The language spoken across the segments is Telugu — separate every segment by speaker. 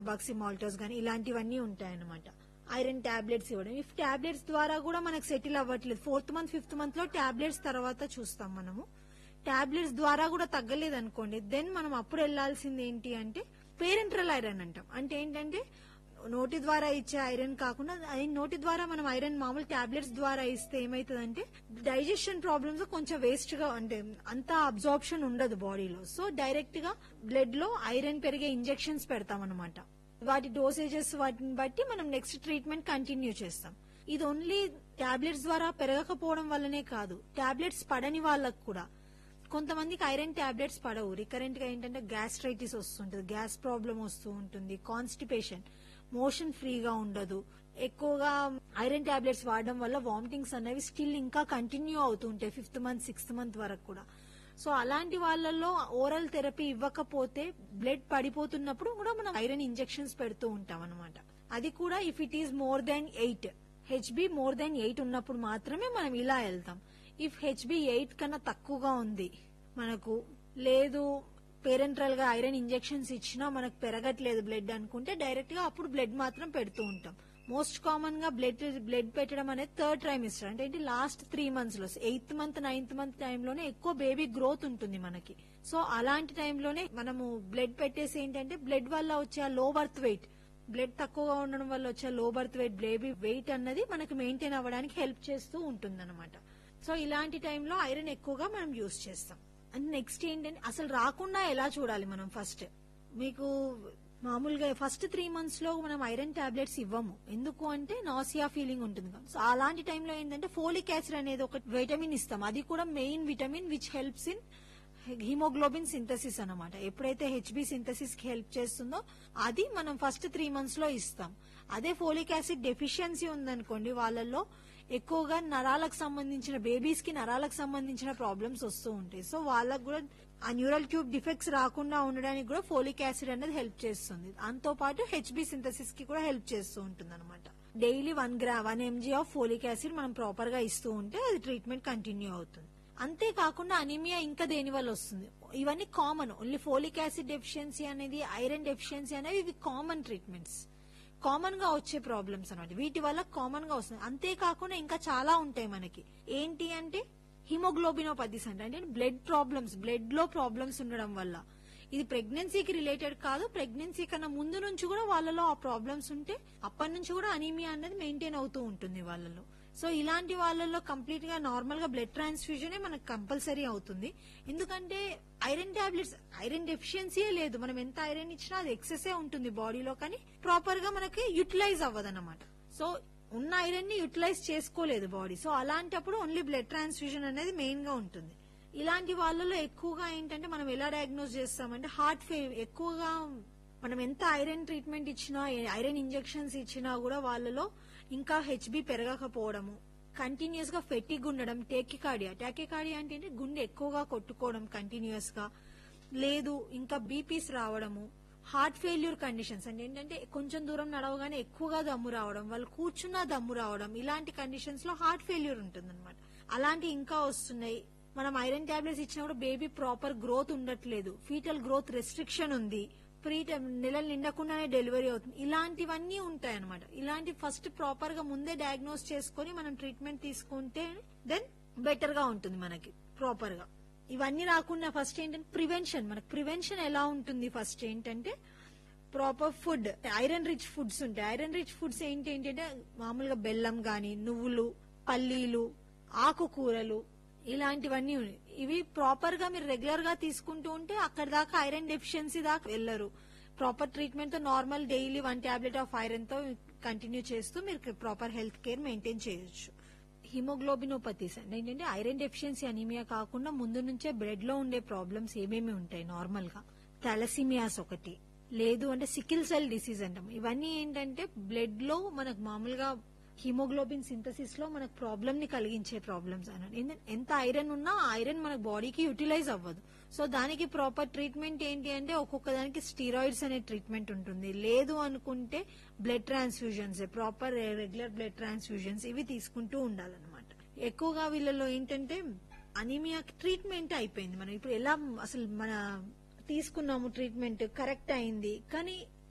Speaker 1: బాక్సిమాల్టోస్ గానీ ఇలాంటివన్నీ ఉంటాయన్నమాట ఐరన్ టాబ్లెట్స్ ఇవ్వడం ఇఫ్ టాబ్లెట్స్ ద్వారా కూడా మనకు సెటిల్ అవ్వట్లేదు ఫోర్త్ మంత్ ఫిఫ్త్ మంత్ లో టాబ్లెట్స్ తర్వాత చూస్తాం మనము టాబ్లెట్స్ ద్వారా కూడా తగ్గలేదు అనుకోండి దెన్ మనం అప్పుడు వెళ్లాల్సింది ఏంటి అంటే పేరెంట్రల్ ఐరన్ అంటాం అంటే ఏంటంటే నోటి ద్వారా ఇచ్చే ఐరన్ కాకుండా అది నోటి ద్వారా మనం ఐరన్ మామూలు టాబ్లెట్స్ ద్వారా ఇస్తే ఏమైతుందంటే డైజెషన్ ప్రాబ్లమ్స్ కొంచెం వేస్ట్ గా అంటే అంత అబ్జార్ప్షన్ ఉండదు బాడీలో సో డైరెక్ట్ గా బ్లడ్ లో ఐరన్ పెరిగే ఇంజెక్షన్స్ పెడతాం అనమాట వాటి డోసేజెస్ వాటిని బట్టి మనం నెక్స్ట్ ట్రీట్మెంట్ కంటిన్యూ చేస్తాం ఇది ఓన్లీ టాబ్లెట్స్ ద్వారా పెరగకపోవడం వల్లనే కాదు టాబ్లెట్స్ పడని వాళ్ళకు కూడా కొంతమందికి ఐరన్ టాబ్లెట్స్ పడవు రికరెంట్ గా ఏంటంటే గ్యాస్ట్రైటిస్ వస్తుంటుంది గ్యాస్ ప్రాబ్లం వస్తూ ఉంటుంది కాన్స్టిపేషన్ మోషన్ ఫ్రీగా ఉండదు ఎక్కువగా ఐరన్ టాబ్లెట్స్ వాడడం వల్ల వామిటింగ్స్ అనేవి స్టిల్ ఇంకా కంటిన్యూ అవుతూ ఉంటాయి ఫిఫ్త్ మంత్ సిక్స్త్ మంత్ వరకు కూడా సో అలాంటి వాళ్ళల్లో ఓరల్ థెరపీ ఇవ్వకపోతే బ్లడ్ పడిపోతున్నప్పుడు కూడా మనం ఐరన్ ఇంజెక్షన్స్ పెడుతూ ఉంటాం అనమాట అది కూడా if it is more than eight HB more than eight ఉన్నప్పుడు మాత్రమే మనం ఇలా వెళ్తాం ఇఫ్ హెచ్బి ఎయిట్ కన్నా తక్కువగా ఉంది మనకు లేదు పేరెంట్రల్ గా ఐరన్ ఇంజెక్షన్స్ ఇచ్చినా మనకు పెరగట్లేదు బ్లడ్ అనుకుంటే డైరెక్ట్ గా అప్పుడు బ్లడ్ మాత్రం పెడుతూ ఉంటాం మోస్ట్ కామన్ గా బ్లడ్ బ్లడ్ పెట్టడం అనేది థర్డ్ ట్రైమిస్టర్ అంటే ఏంటి లాస్ట్ త్రీ మంత్స్ లో ఎయిత్ మంత్ నైన్త్ మంత్ టైంలోనే ఎక్కువ బేబీ గ్రోత్ ఉంటుంది మనకి సో అలాంటి టైంలోనే మనము బ్లడ్ పెట్టేసి ఏంటంటే బ్లడ్ వల్ల వచ్చే లో బర్త్ వెయిట్ బ్లడ్ తక్కువగా ఉండడం వల్ల వచ్చే low birth weight baby wait అన్నది మనకి మెయింటైన్ అవ్వడానికి హెల్ప్ చేస్తూ ఉంటుంది సో ఇలాంటి టైంలో ఐరన్ ఎక్కువగా మనం యూస్ చేస్తాం అండ్ నెక్స్ట్ ఏంటంటే అసలు రాకుండా ఎలా చూడాలి మనం ఫస్ట్ మీకు మామూలుగా ఫస్ట్ త్రీ మంత్స్ లో మనం ఐరన్ టాబ్లెట్స్ ఇవ్వము ఎందుకు అంటే నాసియా ఫీలింగ్ ఉంటుంది కదా. సో అలాంటి టైంలో ఏంటంటే ఫోలిక్ యాసిడ్ అనేది ఒక విటమిన్ ఇస్తాం అది కూడా main vitamin which helps in haemoglobin synthesis అన్నమాట ఎప్పుడైతే హెచ్బి సింథసిస్ కి హెల్ప్ చేస్తుందో అది మనం ఫస్ట్ త్రీ మంత్స్ లో ఇస్తాం అదే ఫోలిక్ యాసిడ్ డెఫిషియన్సీ ఉందనుకోండి వాళ్ళల్లో ఎక్కువగా నరాలకు సంబంధించిన బేబీస్ కి నరాలకు సంబంధించిన ప్రాబ్లమ్స్ వస్తూ ఉంటాయి సో వాళ్ళకు కూడా ఆ న్యూరల్ ట్యూబ్ డిఫెక్ట్స్ రాకుండా ఉండడానికి కూడా ఫోలిక్ యాసిడ్ అనేది హెల్ప్ చేస్తుంది దాంతో పాటు హెచ్బి సింథసిస్ కి కూడా హెల్ప్ చేస్తూ ఉంటుంది అనమాట డైలీ వన్ గ్రా one mg of folic acid మనం ప్రాపర్ గా ఇస్తూ ఉంటే అది ట్రీట్మెంట్ కంటిన్యూ అవుతుంది అంతేకాకుండా అనిమియా ఇంకా దేని వల్ల వస్తుంది ఇవన్నీ common only folic acid deficiency అనేది ఐరన్ డెఫిషియన్సీ అనేది ఇవి కామన్ ట్రీట్మెంట్స్ కామన్ గా వచ్చే ప్రాబ్లమ్స్ అనమాట వీటి వల్ల కామన్ గా వస్తుంది అంతేకాకుండా ఇంకా చాలా ఉంటాయి మనకి ఏంటి అంటే హిమోగ్లోబినోపతిస్ అంటే అంటే బ్లడ్ ప్రాబ్లమ్స్ బ్లడ్ లో ప్రాబ్లమ్స్ ఉండడం వల్ల ఇది ప్రెగ్నెన్సీకి రిలేటెడ్ కాదు ప్రెగ్నెన్సీ కన్నా ముందు నుంచి కూడా వాళ్ళలో ఆ ప్రాబ్లమ్స్ ఉంటే అప్పటి నుంచి కూడా అనీమియా అనేది మెయింటైన్ అవుతూ ఉంటుంది వాళ్ళలో సో ఇలాంటి వాళ్ళలో కంప్లీట్ గా నార్మల్ గా బ్లడ్ ట్రాన్స్ఫ్యూజనే మనకు కంపల్సరీ అవుతుంది ఎందుకంటే ఐరన్ టాబ్లెట్స్ ఐరన్ డెఫిషియన్సీ లేదు మనం ఎంత ఐరన్ ఇచ్చినా అది ఎక్సెసే ఉంటుంది బాడీలో కానీ ప్రాపర్ గా మనకి యూటిలైజ్ అవ్వదన్నమాట సో ఉన్న ఐరన్ ని యూటిలైజ్ చేసుకోలేదు బాడీ సో అలాంటప్పుడు ఓన్లీ బ్లడ్ ట్రాన్స్ఫ్యూజన్ అనేది మెయిన్ గా ఉంటుంది ఇలాంటి వాళ్ళలో ఎక్కువగా ఏంటంటే మనం ఎలా డయాగ్నోస్ చేస్తామంటే హార్ట్ ఫెయిల్ ఎక్కువగా మనం ఎంత ఐరన్ ట్రీట్మెంట్ ఇచ్చినా ఐరన్ ఇంజెక్షన్స్ ఇచ్చినా కూడా వాళ్ళలో ఇంకా హెచ్బి పెరగకపోవడము కంటిన్యూస్ గా ఫెట్టిగ్ ఉండడం టేకికార్డియా టాకికార్డియా అంటే ఏంటి గుండె ఎక్కువగా కొట్టుకోవడం కంటిన్యూస్ గా లేదు ఇంకా బీపీస్ రావడము హార్ట్ ఫెయిల్యూర్ కండిషన్స్ అంటే ఏంటంటే కొంచెం దూరం నడవగానే ఎక్కువగా దమ్ము రావడం వాళ్ళు కూర్చున్నా దమ్ము రావడం ఇలాంటి కండిషన్స్ లో హార్ట్ ఫెయిల్యూర్ ఉంటుంది అలాంటి ఇంకా వస్తున్నాయి మనం ఐరన్ టాబ్లెట్స్ ఇచ్చినప్పుడు బేబీ ప్రాపర్ గ్రోత్ ఉండట్లేదు ఫీటల్ గ్రోత్ రెస్ట్రిక్షన్ ఉంది ప్రీ నెలలు నిండకుండానే డెలివరీ అవుతుంది ఇలాంటివన్నీ ఉంటాయి అనమాట ఇలాంటి ఫస్ట్ ప్రాపర్ గా ముందే డయాగ్నోస్ చేసుకుని మనం ట్రీట్మెంట్ తీసుకుంటే దెన్ బెటర్ గా ఉంటుంది మనకి ప్రాపర్ గా ఇవన్నీ రాకుండా ఫస్ట్ ఏంటంటే ప్రివెన్షన్ మనకి ప్రివెన్షన్ ఎలా ఉంటుంది ఫస్ట్ ఏంటంటే proper food iron rich foods ఉంటాయి ఐరన్ రిచ్ ఫుడ్స్ ఏంటి ఏంటంటే మామూలుగా బెల్లం గాని నువ్వులు పల్లీలు ఆకుకూరలు ఇలాంటివన్నీ ఉన్నాయి. ఇవి ప్రాపర్ గా మీరు రెగ్యులర్ గా తీసుకుంటూ ఉంటే అక్కడ దాకా ఐరన్ డెఫిషియన్సీ దాకా వెళ్ళరు ప్రాపర్ ట్రీట్మెంట్ తో normal daily one tablet of iron తో కంటిన్యూ చేస్తూ మీరు ప్రాపర్ హెల్త్ కేర్ మెయింటైన్ చేయొచ్చు హిమోగ్లోబినోపతీస్ అంటే ఏంటంటే ఐరన్ డెఫిషియన్సీ అనీమియా కాకుండా ముందు నుంచే బ్లడ్ లో ఉండే ప్రాబ్లమ్స్ ఏమేమి ఉంటాయి నార్మల్ గా థాలసీమియాస్ ఒకటి లేదు అంటే సికిల్ సెల్ డిసీజ్ అంటాం ఇవన్నీ ఏంటంటే బ్లడ్ లో మనకు మామూలుగా హిమోగ్లోబిన్ సింథసిస్ లో మనకు ప్రాబ్లమ్ ని కలిగించే ప్రాబ్లమ్స్ అన్నట్టు ఏంటంటే ఎంత ఐరన్ ఉన్నా ఆ ఐరన్ మన బాడీకి యూటిలైజ్ అవ్వదు సో దానికి ప్రాపర్ ట్రీట్మెంట్ ఏంటి అంటే ఒక్కొక్క దానికి స్టీరాయిడ్స్ అనే ట్రీట్మెంట్ ఉంటుంది లేదు అనుకుంటే blood transfusions proper regular blood transfusions ఇవి తీసుకుంటూ ఉండాలన్నమాట ఎక్కువగా వీళ్ళలో ఏంటంటే అనీమియా ట్రీట్మెంట్ అయిపోయింది మనం ఇప్పుడు ఎలా అసలు మన తీసుకున్నాము ట్రీట్మెంట్ కరెక్ట్ అయింది కానీ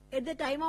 Speaker 1: ఎట్ ద టైమ్